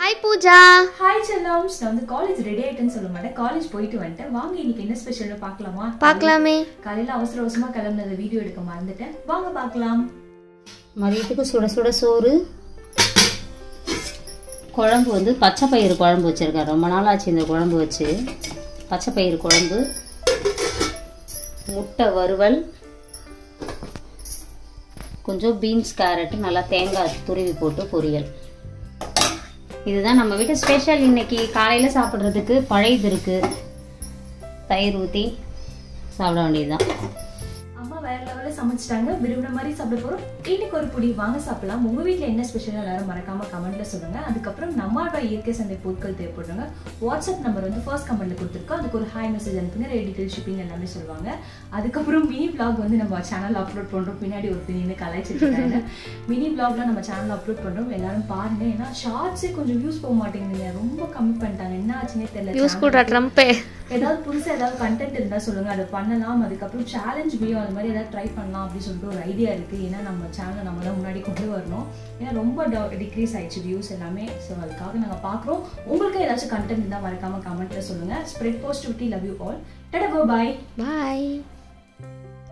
Hi Pooja hi செல்லம்ஸ் நான் வந்து college ready ஆயிட்டேன்னு சொல்ல மாட்டேன் காலேஜ் போயிட்டு வந்துட்டேன் வாங்க இன்னைக்கு என்ன ஸ்பெஷல்னு பார்க்கலாமா பார்க்கலாமே காலையில அவசர அவசரமா கிளம்புனது வீடியோ எடுக்க மறந்துட்டேன் வாங்க பார்க்கலாம் மதியத்துக்கு சுட சுட சோறு குழம்பு வந்து பச்சை பயிறு குழம்பு வச்சுருக்கேன் ரொம்ப நாள் ஆச்சு இந்த குழம்பு வச்சு பச்சை பயிறு குழம்பு முட்டை வறுவல் கொஞ்சம் பீன்ஸ் கேரட் நல்லா தேங்காய் துருவி போட்டு பொரியல் இதுதான் நம்ம வீட்டு ஸ்பெஷல் இன்னைக்கு காலையில் சாப்பிட்றதுக்கு பழையது இருக்குது தயிர் ஊற்றி சாப்பிட வேண்டியதுதான் அம்மா வேற லெவல்ல சமைச்சிட்டாங்க விரும்பின மாதிரி சாப்பிட போறோம் இன்னைக்கு ஒரு புடி வாங்க சாப்பிடலாம் உங்க வீட்ல என்ன ஸ்பெஷல் எல்லாரும் மறக்காம கமெண்ட்ல சொல்லுங்க அதுக்கப்புறம் நம்மளோட இயற்கை சந்தை பொருட்கள் தேவைப்படுறாங்க வாட்ஸ்அப் நம்பர் வந்து ஃபர்ஸ்ட் கமெண்ட்ல கொடுத்துருக்கோம் அதுக்கு ஒரு ஹாய் மெசேஜ் அனுப்புங்க ரெடி டீட்டெயில் ஷிப்பிங் எல்லாமே சொல்லுவாங்க அதுக்கப்புறம் மினி vlog வந்து நம்ம சேனல் அப்லோட் பண்றோம் பின்னாடி ஒரு நின்று கலாய்ச்சிருக்காங்க மினி vlogலாம் நம்ம சேனல் அப்லோட் பண்றோம் எல்லாரும் பாருங்க ஏன்னா ஷார்ட்ஸே கொஞ்சம் வியூஸ் போக மாட்டேங்குதுங்க ரொம்ப கம்மி பண்ணிட்டாங்க என்ன ஆச்சுன்னே தெரியல யூஸ் channel. கூட ட்ரம்ப்பே ஏதாவது புதுசா ஏதாவது கண்டென்ட் இருந்தா சொல்லுங்க அதை பண்ணலாம் அதுக்கப்புறம் சேலஞ்ச் வீடியோ அது மாதிரி ஏதாவது ட்ரை பண்ணலாம் அப்படின்னு சொல்லிட்டு ஒரு ஐடியா இருக்கு ஏன்னா நம்ம சேனலை நம்ம தான் முன்னாடி கொண்டு வரணும் ஏன்னா ரொம்ப டிக்ரீஸ் ஆயிடுச்சு வியூஸ் எல்லாமே ஸோ அதுக்காக நாங்க பாக்குறோம் உங்களுக்கு ஏதாச்சும் கண்டென்ட் இருந்தா மறக்காம கமெண்ட்ல சொல்லுங்க spread positivity love you all tata bye bye